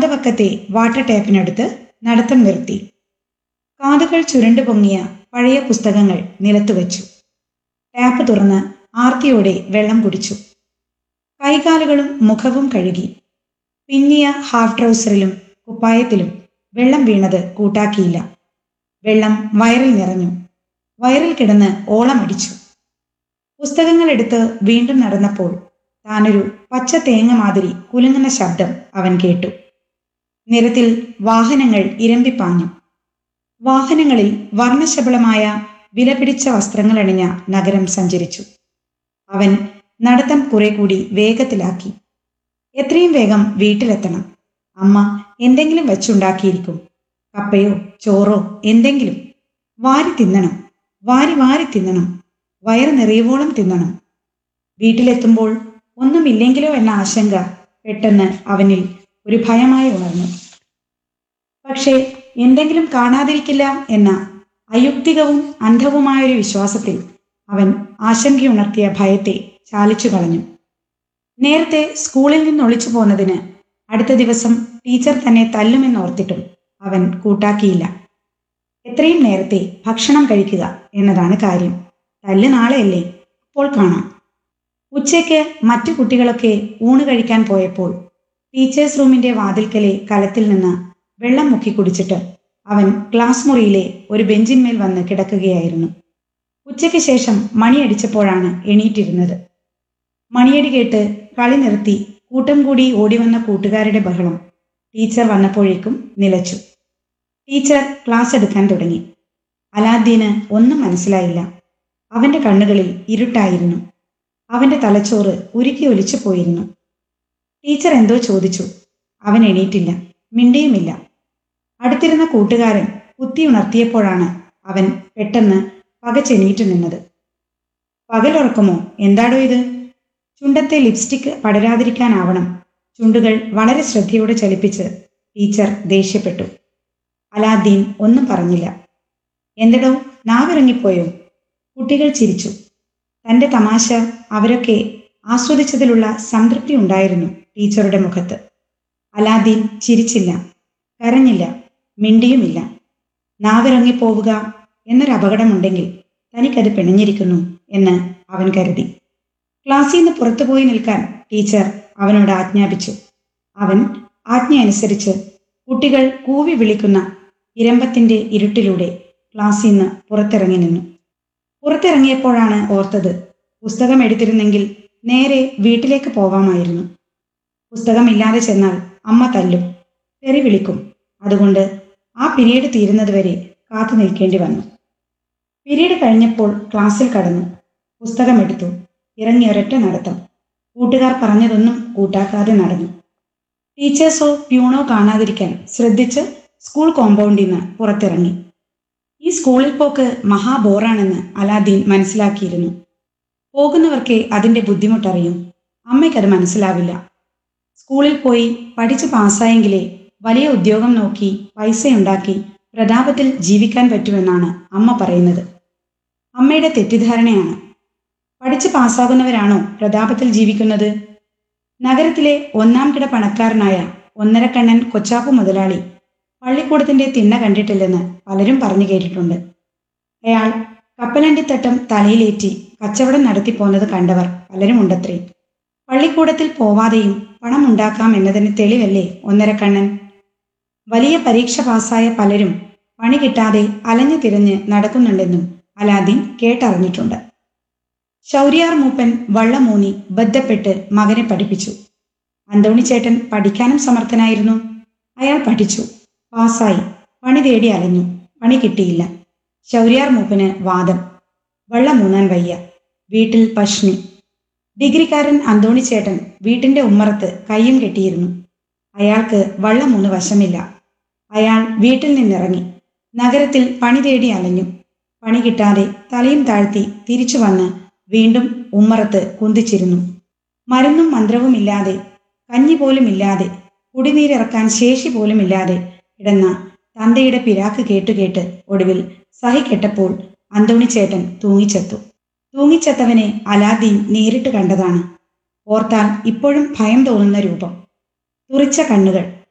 പാതവക്കത്തെ water ടാപ്പിനടുത്ത് നടത്തം നിർത്തി കാതുകൾ ചുരുണ്ടു പൊങ്ങിയ പഴയ പുസ്തകങ്ങൾ നിലത്തു വച്ചു ടാപ്പ് തുറന്ന് ആർത്തിയോടെ വെള്ളം കുടിച്ചു കൈകാലുകളും മുഖവും കഴുകി പിന്നിയ ഹാഫ് ട്രൗസറിലും കുപ്പായത്തിലും വെള്ളം വീണത് കൂട്ടാക്കിയില്ല വെള്ളം വയറിൽ നിറഞ്ഞു വയറിൽ കിടന്ന് ഓളമടിച്ചു പുസ്തകങ്ങൾ എടുത്ത് വീണ്ടും നടന്നപ്പോൾ താനൊരു പച്ച തേങ്ങ മാതിരി കുലുങ്ങുന്ന ശബ്ദം അവൻ കേട്ടു നിരത്തിൽ വാഹനങ്ങൾ ഇരമ്പിപ്പാഞ്ഞു വാഹനങ്ങളിൽ വർണ്ണശബളമായ വിലപിടിച്ച വസ്ത്രങ്ങളണിഞ്ഞ നഗരം സഞ്ചരിച്ചു അവൻ നടത്തം കുറെ കൂടി വേഗത്തിലാക്കി എത്രയും വേഗം വീട്ടിലെത്തണം അമ്മ എന്തെങ്കിലും വെച്ചുണ്ടാക്കിയിരിക്കും കപ്പയോ ചോറോ എന്തെങ്കിലും വാരി തിന്നണം വാരി വാരി തിന്നണം വയറ് നിറയുവോളം തിന്നണം വീട്ടിലെത്തുമ്പോൾ ഒന്നുമില്ലെങ്കിലോ എന്ന ആശങ്ക പെട്ടെന്ന് അവനിൽ ഒരു ഭയമായി ഉണർന്നു പക്ഷേ എന്തെങ്കിലും കാണാതിരിക്കില്ല എന്ന അയുക്തികവും അന്ധവുമായൊരു വിശ്വാസത്തിൽ അവൻ ആശങ്കയുണർത്തിയ ഭയത്തെ ചാലിച്ചു കളഞ്ഞു നേരത്തെ സ്കൂളിൽ നിന്ന് ഒളിച്ചു പോന്നതിന് അടുത്ത ദിവസം ടീച്ചർ തന്നെ തല്ലുമെന്നോർത്തിട്ടും അവൻ കൂട്ടാക്കിയില്ല എത്രയും നേരത്തെ ഭക്ഷണം കഴിക്കുക എന്നതാണ് കാര്യം തല്ല് നാളെയല്ലേ അപ്പോൾ കാണാം ഉച്ചയ്ക്ക് മറ്റു കുട്ടികളൊക്കെ ഊണ് കഴിക്കാൻ പോയപ്പോൾ ടീച്ചേഴ്സ് റൂമിന്റെ വാതിൽക്കലെ കലത്തിൽ നിന്ന് വെള്ളം മുക്കി കുടിച്ചിട്ട് അവൻ ക്ലാസ് മുറിയിലെ ഒരു ബെഞ്ചിന്മേൽ വന്ന് കിടക്കുകയായിരുന്നു ഉച്ചയ്ക്ക് ശേഷം മണിയടിച്ചപ്പോഴാണ് എണീറ്റിരുന്നത് മണിയടി കേട്ട് കളി നിർത്തി കൂട്ടം കൂടി ഓടിവന്ന കൂട്ടുകാരുടെ ബഹളം ടീച്ചർ വന്നപ്പോഴേക്കും നിലച്ചു ടീച്ചർ ക്ലാസ് എടുക്കാൻ തുടങ്ങി അലാദ്ദീന് ഒന്നും മനസ്സിലായില്ല അവന്റെ കണ്ണുകളിൽ ഇരുട്ടായിരുന്നു അവന്റെ തലച്ചോറ് ഉരുക്കി ഒലിച്ചു പോയിരുന്നു ടീച്ചർ എന്തോ ചോദിച്ചു അവൻ എണീറ്റില്ല മിണ്ടിയുമില്ല അടുത്തിരുന്ന കൂട്ടുകാരൻ കുത്തിയുണർത്തിയപ്പോഴാണ് അവൻ പെട്ടെന്ന് പകച്ചെണീറ്റ് നിന്നത് പകലുറക്കമോ എന്താടോ ഇത് ചുണ്ടത്തെ ലിപ്സ്റ്റിക് പടരാതിരിക്കാനാവണം ചുണ്ടുകൾ വളരെ ശ്രദ്ധയോടെ ചലിപ്പിച്ച് ടീച്ചർ ദേഷ്യപ്പെട്ടു അലാദ്ദീൻ ഒന്നും പറഞ്ഞില്ല എന്തടോ നാവിറങ്ങിപ്പോയോ കുട്ടികൾ ചിരിച്ചു തന്റെ തമാശ അവരൊക്കെ ആസ്വദിച്ചതിലുള്ള സംതൃപ്തി ഉണ്ടായിരുന്നു ടീച്ചറുടെ മുഖത്ത് അലാദ്ദീൻ ചിരിച്ചില്ല കരഞ്ഞില്ല മിണ്ടിയുമില്ല നാവിറങ്ങിപ്പോവുക എന്നൊരു അപകടമുണ്ടെങ്കിൽ തനിക്കത് പിണഞ്ഞിരിക്കുന്നു എന്ന് അവൻ കരുതി ക്ലാസ്സിൽ നിന്ന് പുറത്തുപോയി നിൽക്കാൻ ടീച്ചർ അവനോട് ആജ്ഞാപിച്ചു അവൻ ആജ്ഞ അനുസരിച്ച് കുട്ടികൾ കൂവി വിളിക്കുന്ന ഇരമ്പത്തിന്റെ ഇരുട്ടിലൂടെ ക്ലാസ്സിൽ നിന്ന് പുറത്തിറങ്ങി നിന്നു പുറത്തിറങ്ങിയപ്പോഴാണ് ഓർത്തത് പുസ്തകം എടുത്തിരുന്നെങ്കിൽ നേരെ വീട്ടിലേക്ക് പോകാമായിരുന്നു പുസ്തകമില്ലാതെ ചെന്നാൽ അമ്മ തല്ലും തെറി വിളിക്കും അതുകൊണ്ട് ആ പിരീഡ് തീരുന്നതുവരെ കാത്തു നിൽക്കേണ്ടി വന്നു പിരീഡ് കഴിഞ്ഞപ്പോൾ ക്ലാസ്സിൽ കടന്നു പുസ്തകമെടുത്തു ഇറങ്ങി ഒരൊറ്റ നടത്തം കൂട്ടുകാർ പറഞ്ഞതൊന്നും കൂട്ടാക്കാതെ നടന്നു ടീച്ചേഴ്സോ പ്യൂണോ കാണാതിരിക്കാൻ ശ്രദ്ധിച്ച് സ്കൂൾ കോമ്പൗണ്ടിൽ നിന്ന് പുറത്തിറങ്ങി ഈ സ്കൂളിൽ പോക്ക് മഹാബോറാണെന്ന് അലാദ്ദീൻ മനസ്സിലാക്കിയിരുന്നു പോകുന്നവർക്കേ അതിന്റെ ബുദ്ധിമുട്ടറിയും അമ്മയ്ക്കത് മനസ്സിലാവില്ല സ്കൂളിൽ പോയി പഠിച്ച് പാസ്സായെങ്കിലേ വലിയ ഉദ്യോഗം നോക്കി പൈസയുണ്ടാക്കി പ്രതാപത്തിൽ ജീവിക്കാൻ പറ്റുമെന്നാണ് അമ്മ പറയുന്നത് അമ്മയുടെ തെറ്റിദ്ധാരണയാണ് പഠിച്ച് പാസ്സാകുന്നവരാണോ പ്രതാപത്തിൽ ജീവിക്കുന്നത് നഗരത്തിലെ ഒന്നാം കിട പണക്കാരനായ ഒന്നരക്കണ്ണൻ കൊച്ചാപ്പു മുതലാളി പള്ളിക്കൂടത്തിന്റെ തിണ്ണ കണ്ടിട്ടില്ലെന്ന് പലരും പറഞ്ഞു കേട്ടിട്ടുണ്ട് അയാൾ കപ്പലണ്ടിത്തട്ടം തലയിലേറ്റി കച്ചവടം നടത്തി പോന്നത് കണ്ടവർ പലരും ഉണ്ടത്രേ പള്ളിക്കൂടത്തിൽ പോവാതെയും പണമുണ്ടാക്കാം എന്നതിന് തെളിവല്ലേ ഒന്നരക്കണ്ണൻ വലിയ പരീക്ഷ പാസ്സായ പലരും പണി കിട്ടാതെ അലഞ്ഞു തിരഞ്ഞ് നടക്കുന്നുണ്ടെന്നും അലാദീൻ കേട്ടറിഞ്ഞിട്ടുണ്ട് ശൗര്യാർ മൂപ്പൻ വള്ളമൂന്നി ബന്ധപ്പെട്ട് മകനെ പഠിപ്പിച്ചു അന്തോണിച്ചേട്ടൻ പഠിക്കാനും സമർത്ഥനായിരുന്നു അയാൾ പഠിച്ചു പാസ്സായി പണി തേടി അലഞ്ഞു പണി കിട്ടിയില്ല ശൗര്യാർ മൂപ്പന് വാദം വള്ളമൂന്നാൻ വയ്യ വീട്ടിൽ പഷ്ണി ഡിഗ്രിക്കാരൻ അന്തോണിച്ചേട്ടൻ വീട്ടിന്റെ ഉമ്മറത്ത് കയ്യും കെട്ടിയിരുന്നു അയാൾക്ക് വള്ളമൂന്ന് വശമില്ല അയാൾ വീട്ടിൽ നിന്നിറങ്ങി നഗരത്തിൽ പണി തേടി അലഞ്ഞു പണി കിട്ടാതെ തലയും താഴ്ത്തി തിരിച്ചു വന്ന് വീണ്ടും ഉമ്മറത്ത് കുന്തിച്ചിരുന്നു മരുന്നും മന്ത്രവുമില്ലാതെ കഞ്ഞി പോലും ഇല്ലാതെ കുടിനീരിറക്കാൻ ശേഷി പോലും ഇല്ലാതെ കിടന്ന തന്തയുടെ പിരാക്ക് കേട്ടുകേട്ട് ഒടുവിൽ സഹിക്കെട്ടപ്പോൾ അന്തോണിച്ചേട്ടൻ തൂങ്ങിച്ചെത്തു തൂങ്ങിച്ചെത്തവനെ അലാദീൻ നേരിട്ട് കണ്ടതാണ് ഓർത്താൽ ഇപ്പോഴും ഭയം തോന്നുന്ന രൂപം തുറിച്ച കണ്ണുകൾ